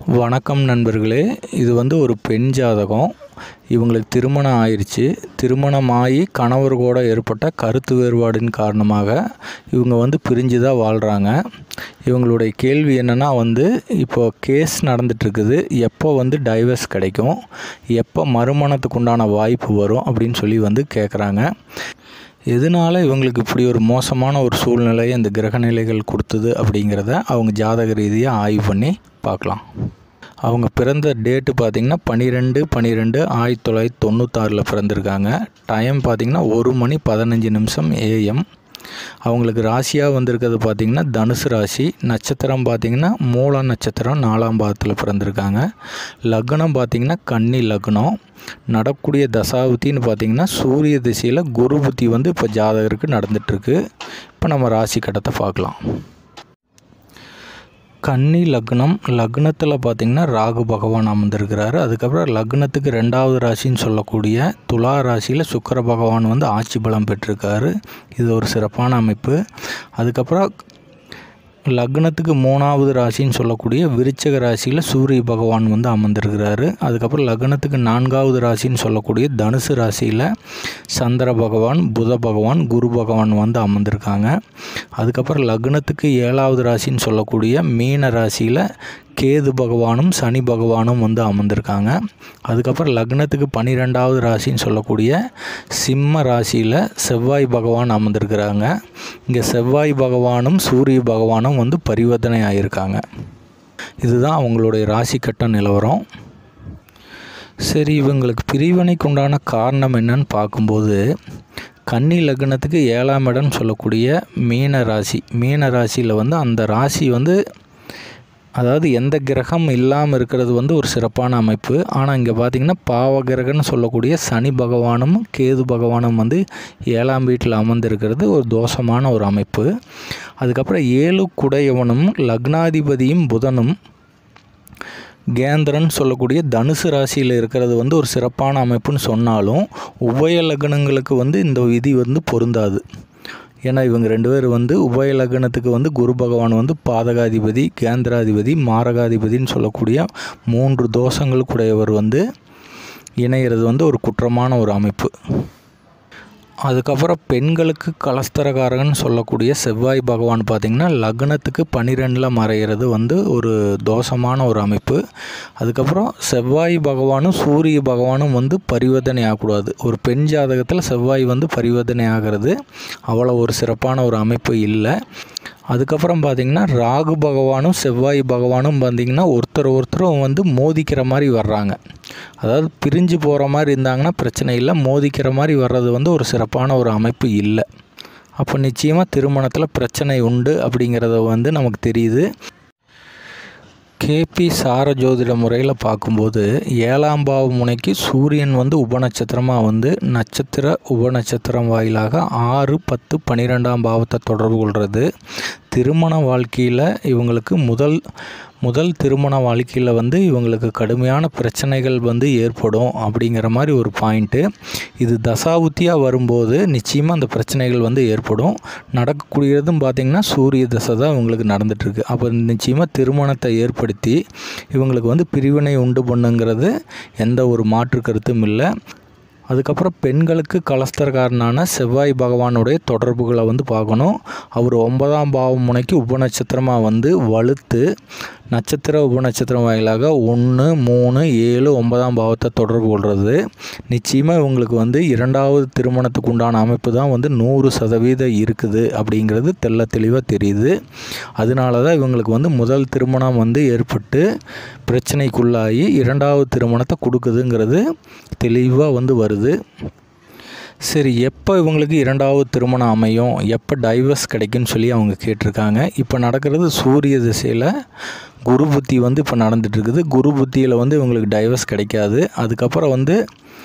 வணக்கம் நண்பர்களே இது வந்து ஒரு பெண் ஜாதகம் இவங்களுக்கு திருமணம் ஆயிடுச்சு திருமணம் ஆகி கணவர் கூட ஏற்பட்ட கருத்து வேறுபாடின் காரணமாக இவங்க வந்து பிரிஞ்சு தான் வாழ்கிறாங்க இவங்களுடைய கேள்வி என்னென்னா வந்து இப்போ கேஸ் நடந்துட்டுருக்குது எப்போ வந்து டைவர்ஸ் கிடைக்கும் எப்போ மறுமணத்துக்கு உண்டான வாய்ப்பு வரும் அப்படின்னு சொல்லி வந்து கேட்குறாங்க எதனால் இவங்களுக்கு இப்படி ஒரு மோசமான ஒரு சூழ்நிலை அந்த கிரகநிலைகள் கொடுத்தது அப்படிங்கிறத அவங்க ஜாதக ரீதியாக ஆய்வு பண்ணி பார்க்கலாம் அவங்க பிறந்த டேட்டு பார்த்திங்கன்னா பன்னிரெண்டு பன்னிரெண்டு ஆயிரத்தி தொள்ளாயிரத்தி தொண்ணூத்தாறில் பிறந்திருக்காங்க டைம் பார்த்திங்கன்னா ஒரு மணி பதினஞ்சு நிமிஷம் ஏஎம் அவங்களுக்கு ராசியாக வந்திருக்கிறது பார்த்திங்கன்னா தனுசு ராசி நட்சத்திரம் பார்த்திங்கன்னா மூல நட்சத்திரம் நாலாம் பாதத்தில் பிறந்திருக்காங்க லக்னம் பார்த்திங்கன்னா கன்னி லக்னம் நடக்கூடிய தசாபுத்தின்னு பார்த்திங்கன்னா சூரிய திசையில் குரு புத்தி வந்து இப்போ ஜாதகருக்கு நடந்துகிட்ருக்கு இப்போ நம்ம ராசி கட்டத்தை பார்க்கலாம் கன்னி லக்னம் லக்னத்தில் பார்த்திங்கன்னா ராகு பகவான் அமர்ந்திருக்கிறாரு அதுக்கப்புறம் லக்னத்துக்கு ரெண்டாவது ராசின்னு சொல்லக்கூடிய துலா ராசியில் சுக்கர பகவான் வந்து ஆட்சி பலம் பெற்றிருக்காரு இது ஒரு சிறப்பான அமைப்பு அதுக்கப்புறம் லக்னத்துக்கு மூணாவது ராசின்னு சொல்லக்கூடிய விருச்சக ராசியில் சூரிய பகவான் வந்து அமர்ந்திருக்கிறாரு அதுக்கப்புறம் லக்னத்துக்கு நான்காவது ராசின்னு சொல்லக்கூடிய தனுசு ராசியில் சந்திர பகவான் புத பகவான் குரு பகவான் வந்து அமர்ந்திருக்காங்க அதுக்கப்புறம் லக்னத்துக்கு ஏழாவது ராசின்னு சொல்லக்கூடிய மீன ராசியில் கேது பகவானும் சனி பகவானும் வந்து அமர்ந்திருக்காங்க அதுக்கப்புறம் லக்னத்துக்கு பன்னிரெண்டாவது ராசின்னு சொல்லக்கூடிய சிம்ம ராசியில் செவ்வாய் பகவான் அமர்ந்திருக்கிறாங்க இங்கே செவ்வாய் பகவானும் சூரிய பகவானும் வந்து பரிவர்த்தனை ஆகியிருக்காங்க இதுதான் அவங்களுடைய ராசி கட்ட நிலவரம் சரி இவங்களுக்கு பிரிவினைக்கு உண்டான காரணம் என்னன்னு பார்க்கும்போது கன்னி லக்னத்துக்கு ஏழாம் இடம் சொல்லக்கூடிய மீன ராசி மீன ராசியில் வந்து அந்த ராசி வந்து அதாவது எந்த கிரகம் இல்லாமல் இருக்கிறது வந்து ஒரு சிறப்பான அமைப்பு ஆனால் இங்கே பார்த்திங்கன்னா பாவ கிரகம்னு சொல்லக்கூடிய சனி பகவானும் கேது பகவானும் வந்து ஏழாம் வீட்டில் அமர்ந்திருக்கிறது ஒரு தோஷமான ஒரு அமைப்பு அதுக்கப்புறம் ஏழு குடையவனும் லக்னாதிபதியும் புதனும் கேந்திரன் சொல்லக்கூடிய தனுசு ராசியில் இருக்கிறது வந்து ஒரு சிறப்பான அமைப்புன்னு சொன்னாலும் உபய லக்னங்களுக்கு வந்து இந்த விதி வந்து பொருந்தாது ஏன்னா இவங்க ரெண்டு பேர் வந்து உபய லக்னத்துக்கு வந்து குரு பகவான் வந்து பாதகாதிபதி கேந்திராதிபதி மாரகாதிபதின்னு சொல்லக்கூடிய மூன்று தோஷங்களுக்குடையவர் வந்து இணையிறது வந்து ஒரு குற்றமான ஒரு அமைப்பு அதுக்கப்புறம் பெண்களுக்கு கலஸ்தரகாரகன் சொல்லக்கூடிய செவ்வாய் பகவான் பார்த்திங்கன்னா லக்னத்துக்கு பன்னிரெண்டில் மறைகிறது வந்து ஒரு தோஷமான ஒரு அமைப்பு அதுக்கப்புறம் செவ்வாய் பகவானும் சூரிய பகவானும் வந்து பரிவர்த்தனை ஆகக்கூடாது ஒரு பெண் ஜாதகத்தில் செவ்வாய் வந்து பரிவர்த்தனை ஆகிறது அவ்வளோ ஒரு சிறப்பான ஒரு அமைப்பு இல்லை அதுக்கப்புறம் பார்த்திங்கன்னா ராகு பகவானும் செவ்வாய் பகவானும் பார்த்திங்கன்னா ஒருத்தர் ஒருத்தரும் வந்து மோதிக்கிற மாதிரி வர்றாங்க அதாவது பிரிஞ்சு போகிற மாதிரி இருந்தாங்கன்னா பிரச்சனை இல்லை மோதிக்கிற மாதிரி வர்றது வந்து ஒரு சிறப்பான ஒரு அமைப்பு இல்லை அப்போ நிச்சயமாக திருமணத்தில் பிரச்சனை உண்டு அப்படிங்கிறத வந்து நமக்கு தெரியுது கேபி சார ஜோதிட முறையில் பார்க்கும்போது ஏழாம் பாவ முனைக்கு சூரியன் வந்து உபநட்சத்திரமாக வந்து நட்சத்திர உபநட்சத்திரம் வாயிலாக ஆறு பத்து பன்னிரெண்டாம் பாவத்தை தொடர்பு கொள்வது திருமண வாழ்க்கையில் இவங்களுக்கு முதல் முதல் திருமண வாழ்க்கையில் வந்து இவங்களுக்கு கடுமையான பிரச்சனைகள் வந்து ஏற்படும் அப்படிங்கிற மாதிரி ஒரு பாயிண்ட்டு இது தசாவுத்தியாக வரும்போது நிச்சயமாக அந்த பிரச்சனைகள் வந்து ஏற்படும் நடக்கக்கூடியதும் பார்த்திங்கன்னா சூரிய தசை தான் இவங்களுக்கு நடந்துகிட்ருக்கு அப்போ நிச்சயமாக திருமணத்தை ஏற்படுத்தி இவங்களுக்கு வந்து பிரிவினை உண்டு பண்ணுங்கிறது எந்த ஒரு மாற்று கருத்தும் இல்லை அதுக்கப்புறம் பெண்களுக்கு கலஸ்தரக்காரனான செவ்வாய் பகவானுடைய தொடர்புகளை வந்து பார்க்கணும் அவர் ஒன்பதாம் பாவம் முனைக்கு உபநட்சத்திரமாக வந்து வலுத்து நட்சத்திர உபநட்சத்திரம் வாயிலாக ஒன்று மூணு ஏழு ஒன்பதாம் பாவத்தை தொடர்பு கொள்வது நிச்சயமாக இவங்களுக்கு வந்து இரண்டாவது திருமணத்துக்கு உண்டான அமைப்பு தான் வந்து நூறு சதவீதம் இருக்குது அப்படிங்கிறது தெல்ல தெளிவாக தெரியுது அதனால தான் இவங்களுக்கு வந்து முதல் திருமணம் வந்து ஏற்பட்டு பிரச்சனைக்குள்ளாகி இரண்டாவது திருமணத்தை கொடுக்குதுங்கிறது தெளிவாக வந்து வருது சரி எப்போ இவங்களுக்கு இரண்டாவது திருமணம் அமையும் எப்போ டைவர்ஸ் கிடைக்குன்னு சொல்லி அவங்க கேட்டிருக்காங்க இப்போ நடக்கிறது சூரிய திசையில் குரு புத்தி வந்து இப்போ நடந்துகிட்ருக்குது குரு புத்தியில் வந்து இவங்களுக்கு டைவர்ஸ் கிடைக்காது அதுக்கப்புறம் வந்து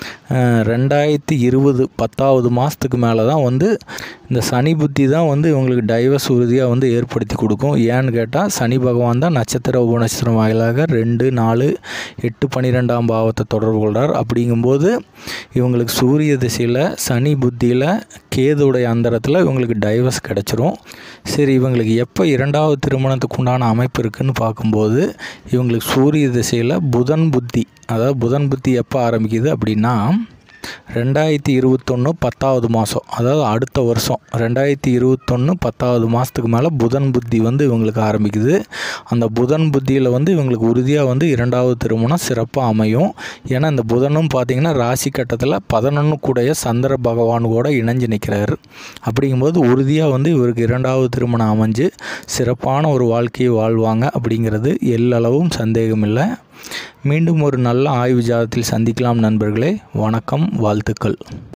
ரெண்டாயிரத்தி இருபது பத்தாவது மாதத்துக்கு மேலே தான் வந்து இந்த சனி புத்தி தான் வந்து இவங்களுக்கு டைவர்ஸ் உறுதியாக வந்து ஏற்படுத்தி கொடுக்கும் ஏன்னு கேட்டால் சனி பகவான் தான் நட்சத்திர உபநட்சத்திரம் வாயிலாக ரெண்டு நாலு எட்டு பன்னிரெண்டாம் பாவத்தை தொடர்பு கொள்கிறார் அப்படிங்கும்போது இவங்களுக்கு சூரிய திசையில் சனி புத்தியில் கேதுடைய அந்தரத்தில் இவங்களுக்கு டைவர்ஸ் கிடச்சிரும் சரி இவங்களுக்கு எப்போ இரண்டாவது திருமணத்துக்கு உண்டான அமைப்பு இருக்குன்னு பார்க்கும்போது இவங்களுக்கு சூரிய திசையில் புதன் புத்தி அதாவது புதன் புத்தி எப்போ ஆரம்பிக்குது அப்படின்னா ரெண்டாயிரத்தி இருபத்தொன்று பத்தாவது மாதம் அதாவது அடுத்த வருஷம் ரெண்டாயிரத்தி இருபத்தொன்று பத்தாவது மாதத்துக்கு மேலே புதன் புத்தி வந்து இவங்களுக்கு ஆரம்பிக்குது அந்த புதன் புத்தியில் வந்து இவங்களுக்கு உறுதியாக வந்து இரண்டாவது திருமணம் சிறப்பாக அமையும் ஏன்னா இந்த புதனும் பார்த்திங்கன்னா ராசி கட்டத்தில் பதினொன்று கூடைய சந்திர பகவான் கூட இணைஞ்சு நிற்கிறாரு அப்படிங்கும்போது உறுதியாக வந்து இவருக்கு இரண்டாவது திருமணம் அமைஞ்சு சிறப்பான ஒரு வாழ்க்கையை வாழ்வாங்க அப்படிங்கிறது எல்லளவும் சந்தேகமில்லை மீண்டும் ஒரு நல்ல ஆய்வு ஜாதத்தில் சந்திக்கலாம் நண்பர்களே வணக்கம் வாழ்த்துக்கள்